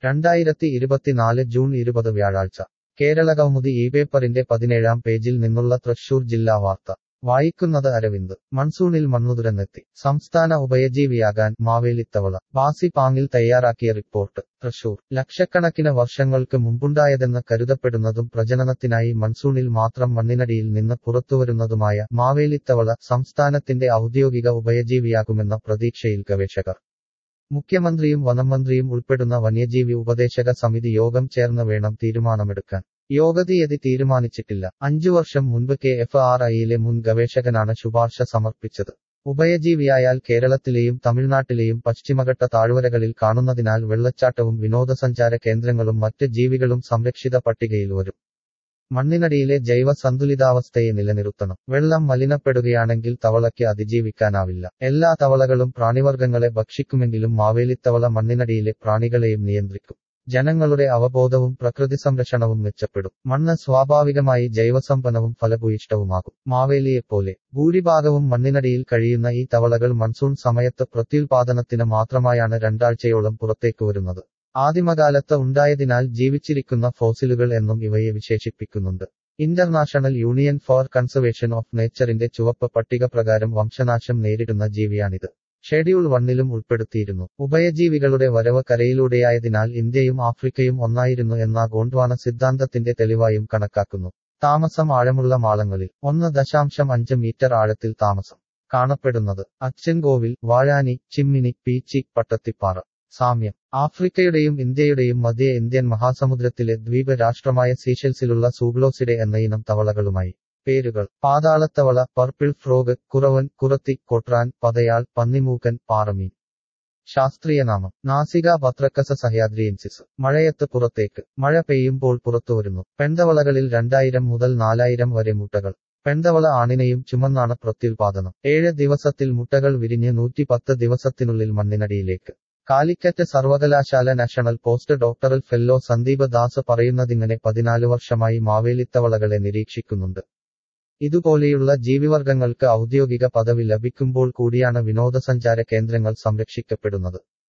രണ്ടായിരത്തി ഇരുപത്തിനാല് ജൂൺ ഇരുപത് വ്യാഴാഴ്ച കേരളകൗമുദി ഈ പേപ്പറിന്റെ പതിനേഴാം പേജിൽ നിന്നുള്ള തൃശൂർ ജില്ലാ വാർത്ത വായിക്കുന്നത് അരവിന്ദ് മൺസൂണിൽ മണ്ണുതുരന്നെത്തി സംസ്ഥാന ഉഭയജീവിയാകാൻ മാവേലിത്തവള ബാസി പാങ്ങിൽ തയ്യാറാക്കിയ റിപ്പോർട്ട് തൃശൂർ ലക്ഷക്കണക്കിന് വർഷങ്ങൾക്ക് മുമ്പുണ്ടായതെന്ന് കരുതപ്പെടുന്നതും പ്രജനനത്തിനായി മൺസൂണിൽ മാത്രം മണ്ണിനടിയിൽ നിന്ന് പുറത്തുവരുന്നതുമായ മാവേലിത്തവള സംസ്ഥാനത്തിന്റെ ഔദ്യോഗിക ഉഭയജീവിയാകുമെന്ന പ്രതീക്ഷയിൽ ഗവേഷകർ മുഖ്യമന്ത്രിയും വനമന്ത്രിയും ഉൾപ്പെടുന്ന വന്യജീവി ഉപദേശക സമിതി യോഗം ചേർന്ന് വേണം തീരുമാനമെടുക്കാൻ യോഗതീയതി തീരുമാനിച്ചിട്ടില്ല അഞ്ചു വർഷം മുൻപ് കെ എഫ് ആർ ഐയിലെ മുൻ ഗവേഷകനാണ് ശുപാർശ സമർപ്പിച്ചത് ഉഭയജീവിയായാൽ കേരളത്തിലെയും തമിഴ്നാട്ടിലെയും പശ്ചിമഘട്ട താഴ്വരകളിൽ കാണുന്നതിനാൽ വെള്ളച്ചാട്ടവും വിനോദസഞ്ചാര കേന്ദ്രങ്ങളും മറ്റ് ജീവികളും സംരക്ഷിത പട്ടികയിൽ വരും മണ്ണിനടിയിലെ ജൈവ സന്തുലിതാവസ്ഥയെ നിലനിർത്തണം വെള്ളം മലിനപ്പെടുകയാണെങ്കിൽ തവളയ്ക്ക് അതിജീവിക്കാനാവില്ല എല്ലാ തവളകളും പ്രാണിവർഗങ്ങളെ ഭക്ഷിക്കുമെങ്കിലും മാവേലിത്തവള മണ്ണിനടിയിലെ പ്രാണികളെയും നിയന്ത്രിക്കും ജനങ്ങളുടെ അവബോധവും പ്രകൃതി സംരക്ഷണവും മെച്ചപ്പെടും മണ്ണ് സ്വാഭാവികമായി ജൈവസമ്പന്നവും ഫലഭൂയിഷ്ടവുമാകും മാവേലിയെപ്പോലെ ഭൂരിഭാഗവും മണ്ണിനടിയിൽ കഴിയുന്ന ഈ തവളകൾ മൺസൂൺ സമയത്ത് പ്രത്യുൽപാദനത്തിന് മാത്രമായാണ് രണ്ടാഴ്ചയോളം പുറത്തേക്ക് വരുന്നത് ആദിമകാലത്ത് ഉണ്ടായതിനാൽ ജീവിച്ചിരിക്കുന്ന ഫോസിലുകൾ എന്നും ഇവയെ വിശേഷിപ്പിക്കുന്നുണ്ട് international union for conservation of നേച്ചറിന്റെ ചുവപ്പ് പട്ടിക പ്രകാരം വംശനാശം നേരിടുന്ന ജീവിയാണിത് ഷെഡ്യൂൾ വണ്ണിലും ഉൾപ്പെടുത്തിയിരുന്നു ഉഭയജീവികളുടെ വരവ് കരയിലൂടെയായതിനാൽ ഇന്ത്യയും ആഫ്രിക്കയും ഒന്നായിരുന്നു എന്ന ഗോണ്ട്വാന സിദ്ധാന്തത്തിന്റെ തെളിവായും കണക്കാക്കുന്നു താമസം ആഴമുള്ള മാളങ്ങളിൽ ഒന്ന് ദശാംശം അഞ്ച് മീറ്റർ ആഴത്തിൽ താമസം കാണപ്പെടുന്നത് അച്ചൻകോവിൽ വാഴാനി ചിമ്മിനി പീച്ചി പട്ടത്തിപ്പാറ സാമ്യം ആഫ്രിക്കയുടെയും ഇന്ത്യയുടെയും മധ്യ ഇന്ത്യൻ മഹാസമുദ്രത്തിലെ ദ്വീപ് രാഷ്ട്രമായ സീഷെൽസിലുള്ള സൂഗ്ലോസിഡെ എന്ന ഇനം തവളകളുമായി പേരുകൾ പാതാളത്തവള പർപ്പിൾ ഫ്രോഗ് കുറവൻ കുറത്തി കൊട്രാൻ പതയാൾ പന്നിമൂക്കൻ പാറമീൻ ശാസ്ത്രീയനാമം നാസിക പത്രക്കസ സഹ്യാദ്രിയൻസിസ് മഴയത്ത് പുറത്തേക്ക് മഴ പെയ്യുമ്പോൾ പുറത്തുവരുന്നു പെൺതവളകളിൽ രണ്ടായിരം മുതൽ നാലായിരം വരെ മുട്ടകൾ പെൺതവള ആണിനെയും ചുമന്നാണ് പ്രത്യുൽപാദനം ഏഴ് ദിവസത്തിൽ മുട്ടകൾ വിരിഞ്ഞ് നൂറ്റി പത്ത് ദിവസത്തിനുള്ളിൽ മണ്ണിനടിയിലേക്ക് കാലിക്കറ്റ് സർവകലാശാല national post doctoral fellow Sandeep Das പറയുന്നതിങ്ങനെ പതിനാല് വർഷമായി മാവേലിത്തവളകളെ നിരീക്ഷിക്കുന്നുണ്ട് ഇതുപോലെയുള്ള ജീവിവർഗങ്ങൾക്ക് ഔദ്യോഗിക പദവി ലഭിക്കുമ്പോൾ കൂടിയാണ് വിനോദസഞ്ചാര കേന്ദ്രങ്ങൾ സംരക്ഷിക്കപ്പെടുന്നത്